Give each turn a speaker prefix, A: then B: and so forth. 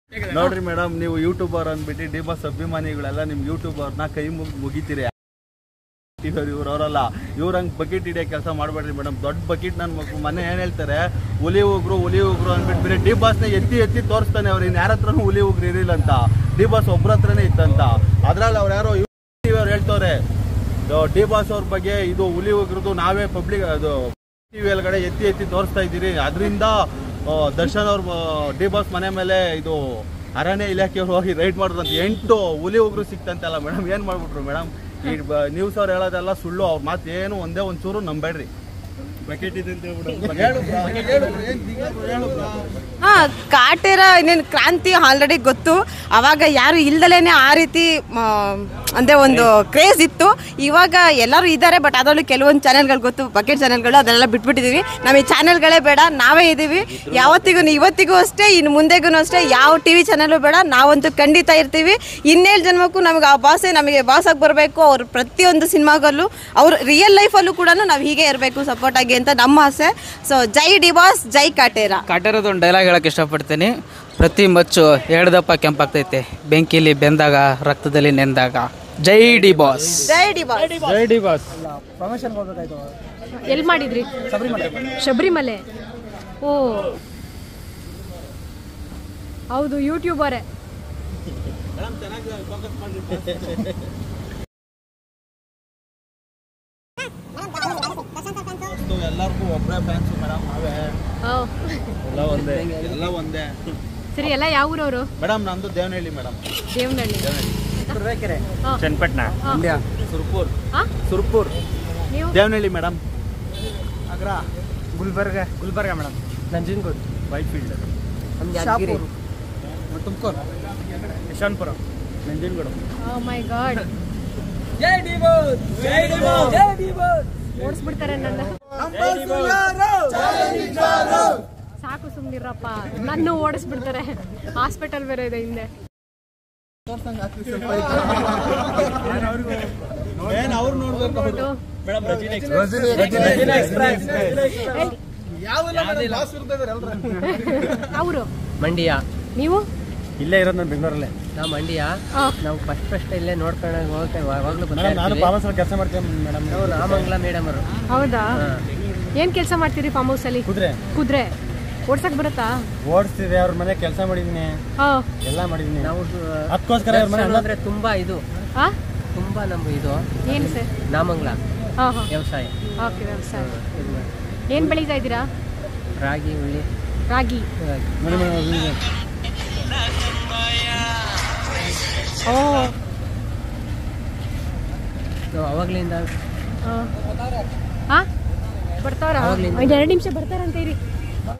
A: ನೋಡ್ರಿ ಮೇಡಮ್ ನೀವು ಯೂಟ್ಯೂಬರ್ ಅಂದ್ಬಿಟ್ಟು ಡಿ ಬಾಸ್ ಅಭಿಮಾನಿಗಳೆಲ್ಲ ನಿಮ್ ಯೂಟ್ಯೂಬರ್ನ ಕೈ ಮುಗ್ ಮುಗಿತೀರಿ ಇವ್ರು ಇವ್ರು ಅವರಲ್ಲ ಇವ್ರ ಹಂಗ್ ಬಕೆಟ್ ಹಿಡಿಯೋ ಕೆಲಸ ಮಾಡಬೇಡ್ರಿ ಮೇಡಮ್ ದೊಡ್ಡ ಬಕೆಟ್ ನನ್ನ ಮಗು ಮನೆ ಏನ್ ಹೇಳ್ತಾರೆ ಹುಲಿ ಉಗ್ರು ಹುಲಿ ಉಗ್ರು ಅಂದ್ಬಿಟ್ಟು ಬೇರೆ ಡಿ ಬಾಸ್ನ ಎತ್ತಿ ಎತ್ತಿ ತೋರಿಸ್ತಾನೆ ಅವ್ರು ಇನ್ ಯಾರ ಹತ್ರನೂ ಹುಲಿ ಉಗ್ರು ಇರಿಲ್ಲ ಅಂತ ಡಿ ಬಾಸ್ ಒಬ್ರ ಹತ್ರನೇ ಇತ್ತಂತ ಅದ್ರಲ್ಲಿ ಅವ್ರು ಯಾರೋ ಅವ್ರು ಹೇಳ್ತವ್ರೆ ಡಿ ಬಾಸ್ ಅವ್ರ ಬಗ್ಗೆ ಇದು ಹುಲಿ ಉಗ್ರದು ನಾವೇ ಪಬ್ಲಿಕ್ ಅದು ಟಿವಿ ಒಳಗಡೆ ಎತ್ತಿ ಎತ್ತಿ ತೋರಿಸ್ತಾ ಇದ್ದೀರಿ ಅದರಿಂದ ದರ್ಶನ್ ಅವ್ರ ಡಿ ಬಾಸ್ ಮನೆ ಮೇಲೆ ಇದು ಅರಣ್ಯ ಇಲಾಖೆಯವ್ರು ಹೋಗಿ ರೈಡ್ ಮಾಡಿದ್ರಂತ ಎಂಟು ಹುಲಿ ಉಗ್ರು ಸಿಕ್ತಂತಲ್ಲ ಮೇಡಮ್ ಏನ್ ಮಾಡ್ಬಿಟ್ರು ಮೇಡಮ್ ಈ ನ್ಯೂಸ್ ಅವ್ರು ಹೇಳೋದೆಲ್ಲ ಸುಳ್ಳು ಅವ್ರ ಮಾತು ಏನು ಒಂದೇ ಒಂಚೂರು ನಂಬೇಡ್ರಿ ಬಕೆಟ್ ಇದೆ ಅಂತ ಹೇಳ್ಬಿಡು
B: ಹಾ ಕಾಟೇರ ಇನ್ನೇನು ಕ್ರಾಂತಿ ಆಲ್ರೆಡಿ ಗೊತ್ತು ಅವಾಗ ಯಾರು ಇಲ್ದಲೇನೆ ಆ ರೀತಿ ಮ, ಅಂದ್ರೆ ಒಂದು ಕ್ರೇಜ್ ಇತ್ತು ಇವಾಗ ಎಲ್ಲರೂ ಇದ್ದಾರೆ ಬಟ್ ಅದರಲ್ಲೂ ಕೆಲವೊಂದು ಚಾನೆಲ್ಗಳು ಗೊತ್ತು ಬಕೆಟ್ ಚಾನೆಲ್ಗಳು ಅದನ್ನೆಲ್ಲ ಬಿಟ್ಬಿಟ್ಟಿದೀವಿ ನಮಗೆ ಚಾನೆಲ್ಗಳೇ ಬೇಡ ನಾವೇ ಇದ್ದೀವಿ ಯಾವತ್ತಿಗೂ ಇವತ್ತಿಗೂ ಅಷ್ಟೇ ಇನ್ನು ಮುಂದೆಗೂ ಅಷ್ಟೇ ಯಾವ ಟಿ ವಿ ಚಾನೆಲು ಬೇಡ ನಾವಂತೂ ಖಂಡಿತ ಇರ್ತೀವಿ ಇನ್ನೇಳು ಜನ್ಮಕ್ಕೂ ನಮಗೆ ಆ ಬಾಸೇ ನಮಗೆ ಬಾಸ್ ಆಗಿ ಬರಬೇಕು ಅವ್ರ ಪ್ರತಿಯೊಂದು ಸಿನಿಮಾಗಲ್ಲೂ ಅವ್ರ ರಿಯಲ್ ಲೈಫಲ್ಲೂ ಕೂಡ ನಾವು ಹೀಗೆ ಇರಬೇಕು ಸಪೋರ್ಟ್ ಆಗಿ ಅಂತ ನಮ್ಮ ಆಸೆ ಸೊ ಜೈ ಡಿ ಬಾಸ್ ಜೈ ಕಾಟೇರ
C: ಕಾಟೇರದ ಒಂದು ಡೈಲಾಗ್ ಹೇಳಕ್ಕೆ ಇಷ್ಟಪಡ್ತೀನಿ ಪ್ರತಿ ಮಚ್ಚು ಎಳ್ದಪ್ಪ ಕೆಂಪಾಗ್ತೈತೆ ಬೆಂಕಿಲಿ ಬೆಂದಾಗ ರಕ್ತದಲ್ಲಿ ನೆಂದಾಗ ಜೈ ಡಿ ಬಾಸ್
B: ಜೈ ಡಿ ಬಾಸ್
C: ಜೈ ಡಿ ಬಾಸ್
D: ಎಲ್ಲಿ ಮಾಡಿದ್ರಿ ಶಬರಿಮಲೆ ಓ ಹೌದು ಯೂಟ್ಯೂಬರೇ
A: ಎಲ್ಲರಿಗೂ ಒಬ್ಬರೇ ಫ್ಯಾನ್ಸ್ ಮೇಡಮ್ ನಾವೇ ಎಲ್ಲ ಒಂದೇ ಎಲ್ಲ ಒಂದೇ
D: ಸರಿ ಎಲ್ಲ ಯಾವ ಊರವರು
A: ಮೇಡಮ್ ನಂದು ದೇವನಹಳ್ಳಿ ಮೇಡಮ್
D: ದೇವನಹಳ್ಳಿ
C: ಚನ್ನಪಟ್ಟಣ
A: ಸುರ್ಪುರ್
D: ಹಾ?
A: ಸುರ್ಪುರ್
D: ನೀವು
A: Devanahalli madam
C: Agra Gulbarga Gulbarga madam Nanjangud
A: Whitefield
C: Tumakuru Yeshwanthpur
A: Nanjangud
D: oh my God ಓಡಿಸ್ಬಿಡ್ತಾರೆ ನನ್ನ ಸಾಕು ಸುಮ್ನಿರಪ್ಪ ನನ್ನ ಓಡಿಸ್ಬಿಡ್ತಾರೆ ಹಾಸ್ಪಿಟಲ್ ಬೇರೆ ಇದೆ ಹಿಂದೆ
A: ಏನ್ ಅವ್ರು ನೋಡ್ಬೇಕು ಅವ್ರು.
D: ಅವರು
E: ಮಂಡ್ಯ
D: ನೀವು
C: ಇಲ್ಲೇ ಇರೋದು ನಾನು ಬೆಂಗಳೂರಲ್ಲೇ
E: ನಾವು ಮಂಡ್ಯ
D: ಆ,
E: ನಾವು ಫಸ್ಟ್ ಫಸ್ಟ್ ಇಲ್ಲೇ ನೋಡ್ಕೊಂಡು ಹೋಗ್ತಾ ಯಾವಾಗಲೂ ಬರ್ತಾ
C: ಮೇಡಮ್ ನಾನು
E: ಇರ್ತೀವಿ.
C: ಪಾಲಸಲ್ಲಿ ಕೆಲಸ ಮಾಡ್ತೀನಿ ಮೇಡಮ್
E: ನಾವು ರಾಮಂಗ್ಲ ಮೇಡಮ್ ಅವರು
D: ಹೌದಾ ಏನ್ ಕೆಲಸ ಮಾಡ್ತೀರಿ ಫಾರ್ಮ್ ಹೌಸ್ ಅಲ್ಲಿ
C: ಕುದುರೆ
D: ಕುದ್ರೆ ಓಡ್ಸಕ್ ಬರುತ್ತಾ
C: ಓಡಿಸ್ತಿದೆ ಅವ್ರ ಮನೆ ಕೆಲಸ ಮಾಡಿದೀನಿ
D: ಹಾ
C: ಎಲ್ಲ ಮಾಡಿದೀನಿ
E: ನಾವು
C: ಅದಕ್ಕೋಸ್ಕರ ಅವ್ರ ಮನೆ
E: ದರ್ಶನ್ ಅಂದ್ರೆ ತುಂಬಾ ಇದು
D: ಹಾ
E: ತುಂಬಾ ನಮ್ಮ ಇದು
D: ಏನು ಸರ್
E: ನಾಮಂಗ್ಲ
D: ಹಾ ಹಾ
E: ವ್ಯವಸಾಯ
D: ಓಕೆ ವ್ಯವಸಾಯ
E: ಇದು ಮಾಡಿ.
D: ಏನ್ ಬೆಳೀತಾ ಇದ್ದೀರಾ
E: ರಾಗಿ ಉಳ್ಳಿ
D: ರಾಗಿ
E: ರಾಗಿ.
C: ಮನೆ ಮನೆ
D: ಓ
E: ನಾವು ಅವಾಗ್ಲಿಂದ
D: ಹಾ ಬರ್ತಾರ
E: ಅವಾಗ್ಲಿಂದ.
D: ಒಂದ್ ಎರಡು ನಿಮಿಷ ಬರ್ತಾರಂತ ಇರಿ